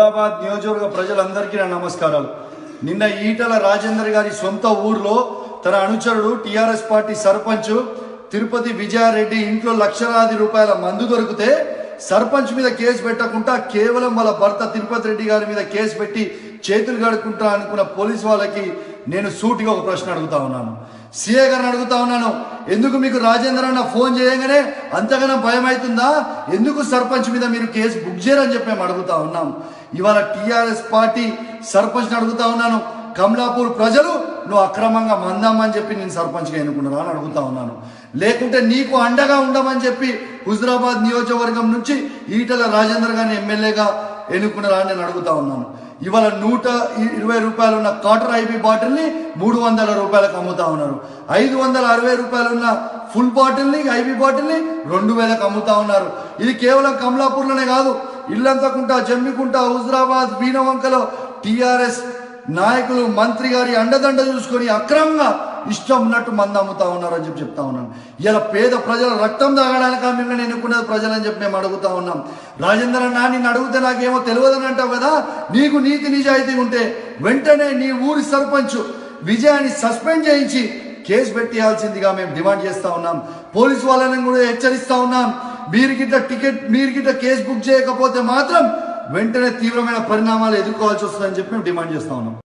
హుజురాబాద్ నియోజకవర్గ ప్రజలందరికీ నా నమస్కారాలు నిన్న ఈటల రాజేందర్ గారి సొంత ఊర్లో తన అనుచరుడు టిఆర్ఎస్ పార్టీ సర్పంచ్ తిరుపతి విజయారెడ్డి ఇంట్లో లక్షలాది రూపాయల మందు దొరికితే సర్పంచ్ మీద కేసు పెట్టకుండా కేవలం వాళ్ళ భర్త తిరుపతి రెడ్డి గారి మీద కేసు పెట్టి చేతులు కడుక్కుంటా అనుకున్న పోలీసు వాళ్ళకి నేను సూటిగా ఒక ప్రశ్న అడుగుతా ఉన్నాను సీఏ గారిని అడుగుతా ఉన్నాను ఎందుకు మీకు రాజేంద్ర అన్న ఫోన్ చేయగానే అంతగానో భయం అవుతుందా ఎందుకు సర్పంచ్ మీద మీరు కేసు బుక్ చేయరని చెప్పి మేము అడుగుతా ఉన్నాం ఇవాళ టీఆర్ఎస్ పార్టీ సర్పంచ్ని అడుగుతా ఉన్నాను కమలాపూర్ ప్రజలు నువ్వు అక్రమంగా మందామని చెప్పి నేను సర్పంచ్గా ఎన్నుకున్నారా అని అడుగుతా ఉన్నాను లేకుంటే నీకు అండగా ఉండమని చెప్పి హుజరాబాద్ నియోజకవర్గం నుంచి ఈటల రాజేందర్ గారిని ఎమ్మెల్యేగా ఎన్నుకున్నారా అని నేను అడుగుతా ఉన్నాను ఇవాళ నూట ఇరవై రూపాయలు ఉన్న కాటర్ ఐబీ బాటిల్ని మూడు వందల రూపాయలకు అమ్ముతా ఉన్నారు ఐదు వందల అరవై రూపాయలు ఉన్న ఫుల్ బాటిల్ని ఐబీ బాటిల్ని రెండు వేలకు అమ్ముతా ఉన్నారు ఇది కేవలం కమలాపూర్లోనే కాదు ఇల్లంతకుంట జమ్మికుంట హుజరాబాద్ బీనవంకలో టీఆర్ఎస్ నాయకులు మంత్రి గారి అండదండ చూసుకొని అక్రమంగా ఇష్టం ఉన్నట్టు మంది అమ్ముతా ఉన్నారని చెప్పి చెప్తా ఉన్నాను ఇలా పేద ప్రజల రక్తం తాగడానికి మిమ్మల్ని ఎన్నుకున్నది ప్రజలని చెప్పి మేము అడుగుతా ఉన్నాం రాజేంద్ర అన్న నిన్ను అడిగితే నాకేమో తెలియదని అంటావు కదా నీకు నీతి నిజాయితీ ఉంటే వెంటనే నీ ఊరి సర్పంచ్ విజయాన్ని సస్పెండ్ చేయించి కేసు పెట్టేయాల్సిందిగా మేము డిమాండ్ చేస్తా ఉన్నాం పోలీసు వాళ్ళని కూడా హెచ్చరిస్తా ఉన్నాం మీరు గిట్ట టికెట్ మీరు గిట్ట కేసు బుక్ చేయకపోతే మాత్రం వెంటనే తీవ్రమైన పరిణామాలు ఎదుర్కోవాల్సి వస్తుందని చెప్పి మేము డిమాండ్ చేస్తా ఉన్నాం